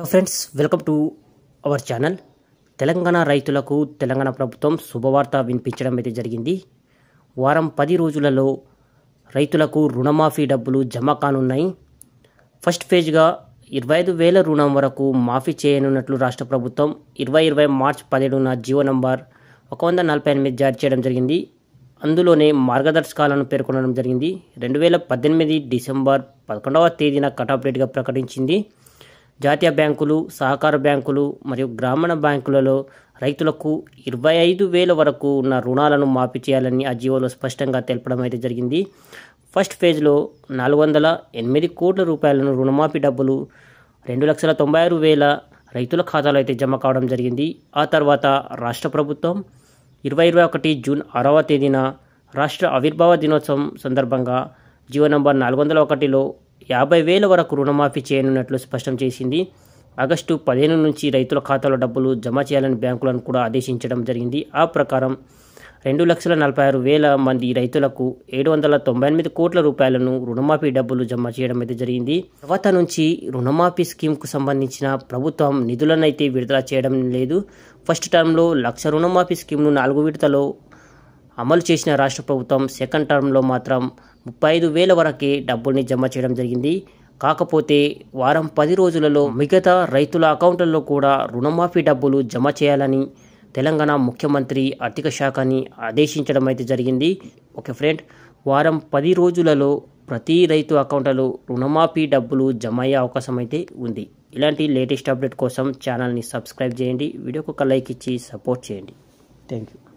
friends welcome to our channel Telangana రైతులకు తెలంగాణ ప్రభుత్వం శుభవార్త వినిపించడం అయితే జరిగింది వారం పది రోజులలో రైతులకు రుణమాఫీ డబ్బులు జమ కానున్నాయి ఫస్ట్ ఫేజ్గా ఇరవై ఐదు వేల రుణం వరకు మాఫీ చేయనున్నట్లు రాష్ట్ర ప్రభుత్వం ఇరవై ఇరవై మార్చ్ పదిహేడున జీవో నంబర్ ఒక వంద నలభై ఎనిమిది జారీ చేయడం జరిగింది అందులోనే మార్గదర్శకాలను పేర్కొనడం జరిగింది రెండు వేల పద్దెనిమిది డిసెంబర్ పదకొండవ తేదీన కటాఫ్ డేట్గా ప్రకటించింది జాతీయ బ్యాంకులు సహకార బ్యాంకులు మరియు గ్రామీణ బ్యాంకులలో రైతులకు ఇరవై ఐదు వేల వరకు ఉన్న రుణాలను మాఫీ చేయాలని ఆ జీవోలో స్పష్టంగా తెలపడం అయితే జరిగింది ఫస్ట్ ఫేజ్లో నాలుగు వందల ఎనిమిది కోట్ల రూపాయలను రుణమాఫీ డబ్బులు రెండు లక్షల తొంభై ఆరు వేల రైతుల ఖాతాలో అయితే జమ కావడం జరిగింది ఆ తర్వాత రాష్ట్ర ప్రభుత్వం ఇరవై ఇరవై ఒకటి జూన్ ఆరవ తేదీన రాష్ట్ర ఆవిర్భావ దినోత్సవం సందర్భంగా జీవో నంబర్ నాలుగు వందల ఒకటిలో యాభై వేల వరకు రుణమాఫీ చేయనున్నట్లు స్పష్టం చేసింది ఆగస్టు పదిహేను నుంచి రైతుల ఖాతాలో డబ్బులు జమ చేయాలని బ్యాంకులను కూడా ఆదేశించడం జరిగింది ఆ ప్రకారం రెండు లక్షల నలభై ఆరు వేల మంది రైతులకు ఏడు వందల తొంభై ఎనిమిది కోట్ల రూపాయలను రుణమాఫీ డబ్బులు జమ చేయడం అయితే జరిగింది తర్వాత నుంచి రుణమాఫీ స్కీమ్కు సంబంధించిన ప్రభుత్వం నిధులను అయితే విడుదల చేయడం లేదు ఫస్ట్ టర్మ్లో లక్ష రుణమాఫీ స్కీమ్ను నాలుగు విడతలో అమలు చేసిన రాష్ట్ర ప్రభుత్వం సెకండ్ టర్మ్లో మాత్రం ముప్పై ఐదు వేల వరకే డబ్బుల్ని జమ చేయడం జరిగింది కాకపోతే వారం పది రోజులలో మిగతా రైతుల అకౌంట్లలో కూడా రుణమాఫీ డబ్బులు జమ చేయాలని తెలంగాణ ముఖ్యమంత్రి ఆర్థిక శాఖని ఆదేశించడం అయితే జరిగింది ఓకే ఫ్రెండ్ వారం పది రోజులలో ప్రతి రైతు అకౌంట్లో రుణమాఫీ డబ్బులు జమ అయ్యే అవకాశం అయితే ఉంది ఇలాంటి లేటెస్ట్ అప్డేట్ కోసం ఛానల్ని సబ్స్క్రైబ్ చేయండి వీడియోకి ఒక లైక్ ఇచ్చి సపోర్ట్ చేయండి థ్యాంక్ యూ